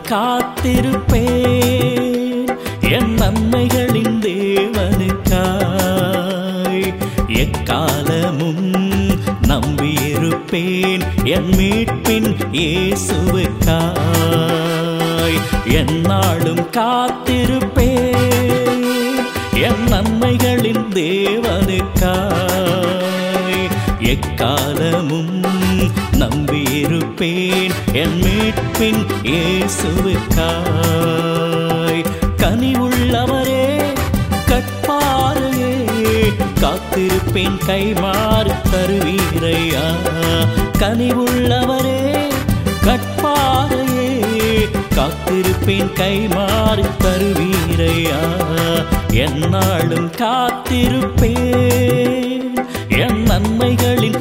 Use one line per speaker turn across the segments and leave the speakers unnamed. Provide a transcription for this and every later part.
காத்திருப்பேன் என் நன்மைகளின் தேவனுக்காய் எக்காலமும் நம்பியிருப்பேன் என் மீட்பின் இயேசுவுக்காய் எந்நாளும் காத்திருப்பேன் என் நன்மைகளின் தேவனுக்காய் எக்காலமும் நம்பியிருப்பேன் என் மீட்பின் இயேசுவுக்காய் கனிவுள்ளவரே கட்பாறையே காத்திருப்பேன் கைமாறு தருவீரையா கனிவுள்ளவரே கட்பாறையே காத்திருப்பேன் கைமாறு தருவீரையா எந்நாளும் காத்திருப்பேன் என் நன்மைகளின்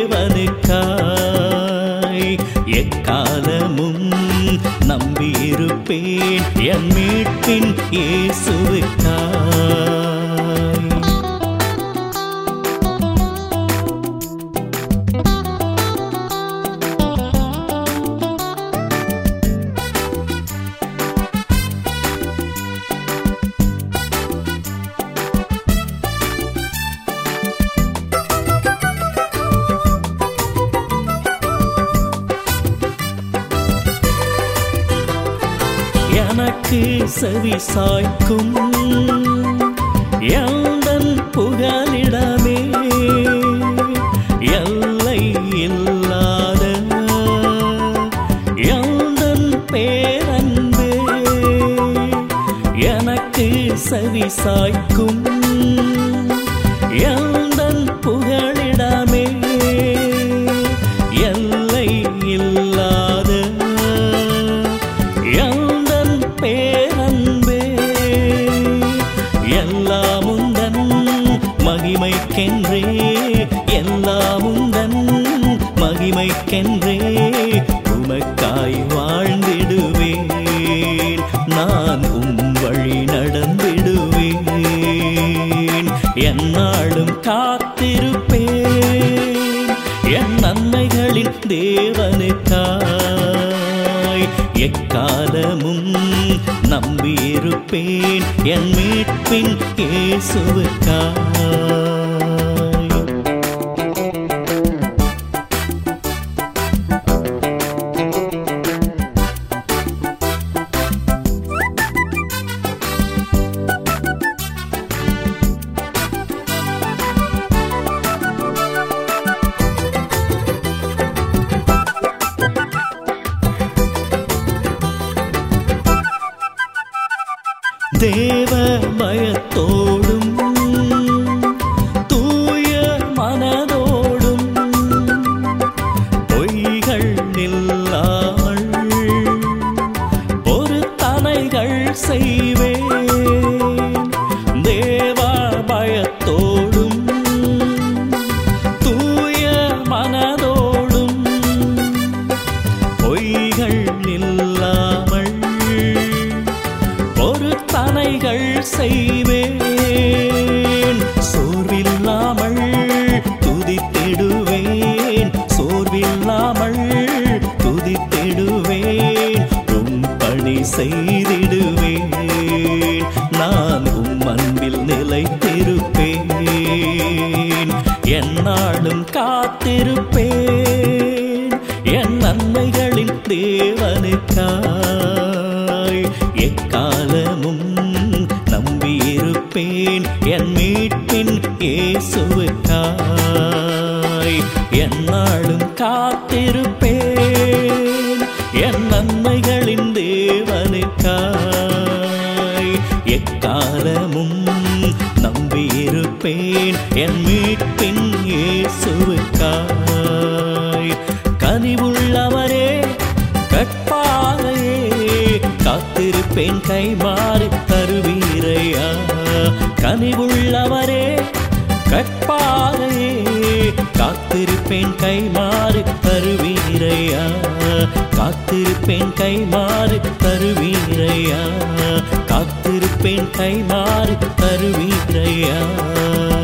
தேவனுக்காய் எக்காலமும் நம்பியிருப்பேன் என் மீட்பின் இயேசுவுக்காய் எனக்கு செவி சாய்க்கும் எந்தன் புகலிடமே எல்லை இல்லாத எந்தன் பேரன்பே எனக்கு செவி சாய்க்கும் எந்தன் புகலிடமே எல்லை இல்லாத எந்தன் பேரன்பே எல்லாம் உந்தன் மகிமைக்கென்றே எல்லாம் உந்தன் மகிமைக்கென்றே உமக்காய் வாழ்ந்திடுவேன் நான் உம் வழி நடந்திடுவேன் எந்நாளும் காத்திருப்பேன் என் நன்மைகளின் தேவனுக்காய் எக்காலமும் நம்பியிருப்பேன் என் மீட்பின் இயேசுவுக்காய் தேவ பயத்தோடும் தூய மனதோடும் பொய்கள் இல்லாமல் ஒரு தனைகள் செய்வேன் தேவ பயத்தோடும் தூய மனதோடும் பொய்கள் இல்லாமல் ஒரு தனைகள் செய்வேன் சோர்வில்லாமல் துதித்திடுவேன் சோர்வில்லாமல் துதித்திடுவேன் உம் பணி செய்திடுவேன் நான் உம் அன்பில் நிலைத்திருப்பேன் எந்நாளும் காத்திருப்பேன் என் நன்மைகளின் தேவனுக்காய் எக்காலமும் நம்பியிருப்பேன் என் மீட்பின் இயேசுவுக்காய் எந்நாளும் காத்திருப்பேன் என் நன்மைகளின் தேவனுக்காய் எக்காலமும் நம்பியிருப்பேன் என் மீட்பின் இயேசுவுக்காய் கனிவுள்ளவரே கட்பாறையே காத்திருப்பேன் கைமாறி தருவீரையா கனிவுள்ளவரே கட்பாறையே காத்திருப்பேன் கைமாறி தருவீரையா காத்திருப்பேன் கைமாறி தருவீரையா காத்திருப்பேன் கைமாறி தருவீரையா